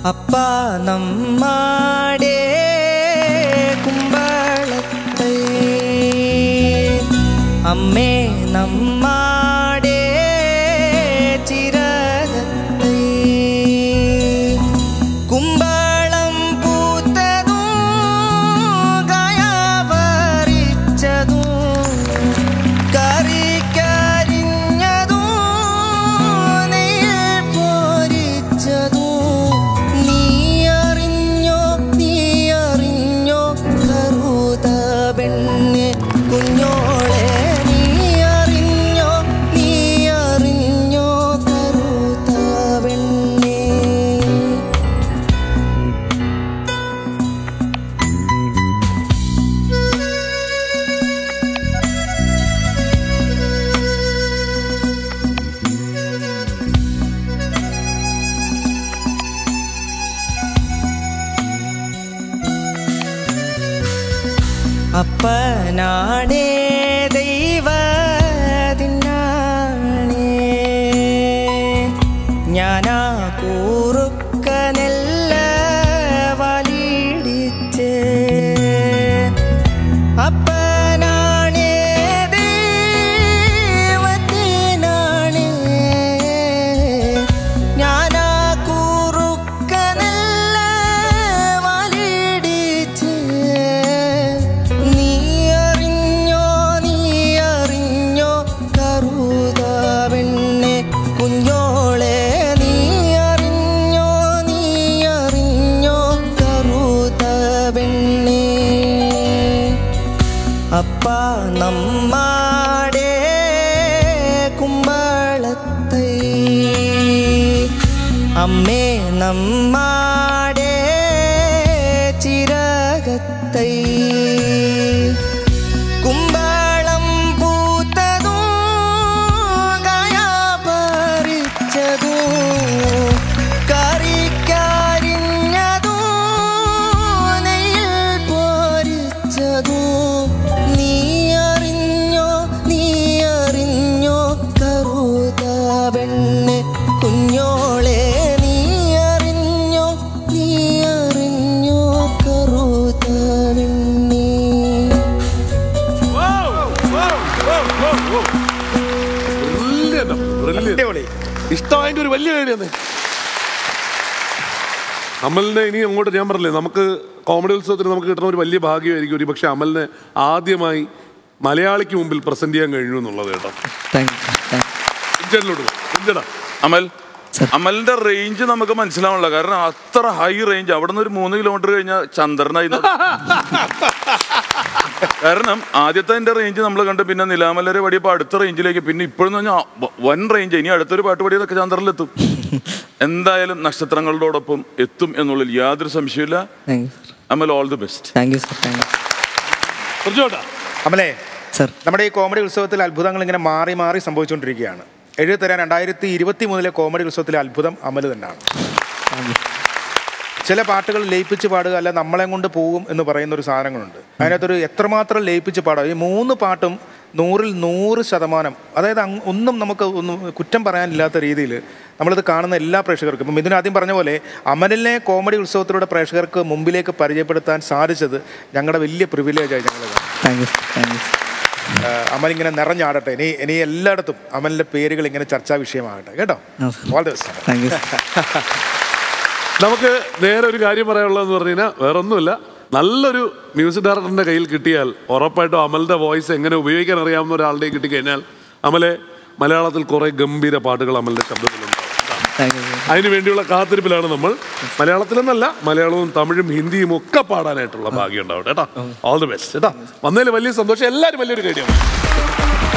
അപ്പ നമ്മാടേ കുമ്പളത്തൈ അമ്മേ നമ്മാടേ ചിരകത്തൈ കുമ്പളം പൂത്തതും ഗായപറിച്ചതും കറിക്കരിഞ്ഞതും നെയ്യിൽ പൊരിച്ചതും നീ അറിഞ്ഞോ നീ അറിഞ്ഞോ കറുത പെണ്ണെ കുഞ്ഞോളെ നീ അറിഞ്ഞോ നീ അറിഞ്ഞോ കറുത പെണ്ണെ അപ്പനാണേ ദൈവത്തിനാണേ ഞാനാ കൂറുക്കനെല്ല വലിടിച്ച് അപ്പനാണേ ദൈവത്തിനാണേ ഞാനാ കൂറുക്കനെല്ല വലിടിച്ച് നീ അറിഞ്ഞോ നീ അറിഞ്ഞോ കറുത പെണ്ണെ കുഞ്ഞോളെ നീ അറിഞ്ഞോ നീ അറിഞ്ഞോ കറുത പെണ്ണെ അപ്പ നമ്മാടേ കുമ്പളത്തൈ അമ്മേ നമ്മാടേ ചിരകത്തൈ കുമ്പളം പൂത്തതും ഗായപറിച്ചതും കറിക്കരിഞ്ഞതും നെയ്യിൽ പൊരിച്ചതും നീ അറിഞ്ഞോ നീ അറിഞ്ഞോ കറുത പെണ്ണെ കുഞ്ഞോളെ നീ അറിഞ്ഞോ നീ അറിഞ്ഞോ കറുത പെണ്ണെ അടിപൊളി ഇഷ്ടമായിട്ട് ഒരു വലിയ കാര്യമാണ് അമലിനെ ഇനി അങ്ങോട്ട് ഞാൻ പറഞ്ഞില്ലേ നമുക്ക് കോമഡി ഉത്സവത്തിന് നമുക്ക് കിട്ടുന്ന ഒരു വലിയ ഭാഗ്യമായിരിക്കും ഒരു പക്ഷെ അമലിനെ ആദ്യമായി മലയാളിക്ക് മുമ്പിൽ പ്രസന്റ് ചെയ്യാൻ കഴിഞ്ഞു എന്നുള്ളത് കേട്ടോ താങ്ക് യു താങ്ക് കുഞ്ചേട്ടനോട് കുഞ്ചേട്ടാ അമൽ അമലിന്റെ റേഞ്ച് നമുക്ക് മനസ്സിലാവണില്ല കാരണം അത്ര ഹൈ റേഞ്ച് അവിടെ നിന്ന് ഒരു മൂന്ന് കിലോമീറ്റർ കഴിഞ്ഞാൽ ചന്ദ്രനായി ന- കാരണം ആദ്യത്തെ എന്റെ റേഞ്ച് നമ്മൾ കണ്ട് പിന്നെ നിലാമലരെ പാടിയപ്പോൾ അടുത്ത റേഞ്ചിലേക്ക് പിന്നെ ഇപ്പോഴെന്ന് പറഞ്ഞാൽ വൻ റേഞ്ച് ഇനി അടുത്തൊരു പാട്ട് പാടിയതൊക്കെ ചന്ദ്രനിലെത്തും എന്തായാലും നക്ഷത്രങ്ങളോടൊപ്പം എത്തും എന്നുള്ളതിൽ യാതൊരു സംശയമില്ല thank you Amal all the best thank you sir thank you കുറച്ചോട്ടാ അമലേ സർ നമ്മുടെ ഈ കോമഡി ഉത്സവത്തിൽ അത്ഭുതങ്ങൾ ഇങ്ങനെ മാറി മാറി സംഭവിച്ചുകൊണ്ടിരിക്കുകയാണ് എഴുതി തരാൻ രണ്ടായിരത്തി ഇരുപത്തി മൂന്നിലെ കോമഡി ഉത്സവത്തിലെ അത്ഭുതം അമൽ തന്നെയാണ് താങ്ക് യു ചില പാട്ടുകൾ ലയിപ്പിച്ച് പാടുക അല്ല നമ്മളെ കൊണ്ട് പോകും എന്ന് പറയുന്ന ഒരു സാധനങ്ങളുണ്ട് അതിനകത്തൊരു എത്രമാത്രം ലയിപ്പിച്ച് പാടുക ഈ മൂന്ന് പാട്ടും നൂറിൽ നൂറ് ശതമാനം അതായത് അങ്ങ് ഒന്നും നമുക്ക് ഒന്നും കുറ്റം പറയാനില്ലാത്ത രീതിയിൽ നമ്മളിത് കാണുന്ന എല്ലാ പ്രേക്ഷകർക്കും ഇപ്പം ഇതിന് ആദ്യം പറഞ്ഞ പോലെ അമലിനെ കോമഡി ഉത്സവത്തിലൂടെ പ്രേക്ഷകർക്ക് മുമ്പിലേക്ക് പരിചയപ്പെടുത്താൻ സാധിച്ചത് ഞങ്ങളുടെ വലിയ പ്രിവിലേജായി ഞങ്ങൾ thank you thank you Amal ഇങ്ങനെ നിറഞ്ഞാടട്ടെ ഇനി ഇനി എല്ലായിടത്തും അമലിൻ്റെ പേരുകൾ ഇങ്ങനെ ചർച്ചാ വിഷയമാകട്ടെ കേട്ടോ ആ, sir. All the best thank you നമുക്ക് നേരെ ഒരു കാര്യം പറയാനുള്ളതെന്ന് പറഞ്ഞു കഴിഞ്ഞാൽ വേറെ ഒന്നുമില്ല നല്ലൊരു മ്യൂസിക് ഡയറക്ടറിന്റെ കയ്യിൽ കിട്ടിയാൽ ഉറപ്പായിട്ടും അമലിന്റെ വോയിസ് എങ്ങനെ ഉപയോഗിക്കാൻ അറിയാവുന്ന ഒരാളുടെ കിട്ടിക്കഴിഞ്ഞാൽ അമലെ മലയാളത്തിൽ കുറെ ഗംഭീര പാട്ടുകൾ അമലിന്റെ ശബ്ദത്തിലുണ്ടാവും താങ്ക് യു അതിനു വേണ്ടിയുള്ള കാത്തിരിപ്പിലാണ് നമ്മൾ മലയാളത്തിലെന്നല്ല മലയാളവും തമിഴും ഹിന്ദിയും ഒക്കെ പാടാനായിട്ടുള്ള ഭാഗ്യം ഉണ്ടാവട്ടെ കേട്ടോ ഓൾ ദി ബെസ്റ്റ് കേട്ടോ വന്നതിൽ വലിയ സന്തോഷം എല്ലാവരും വലിയൊരു കാര്യമാണ്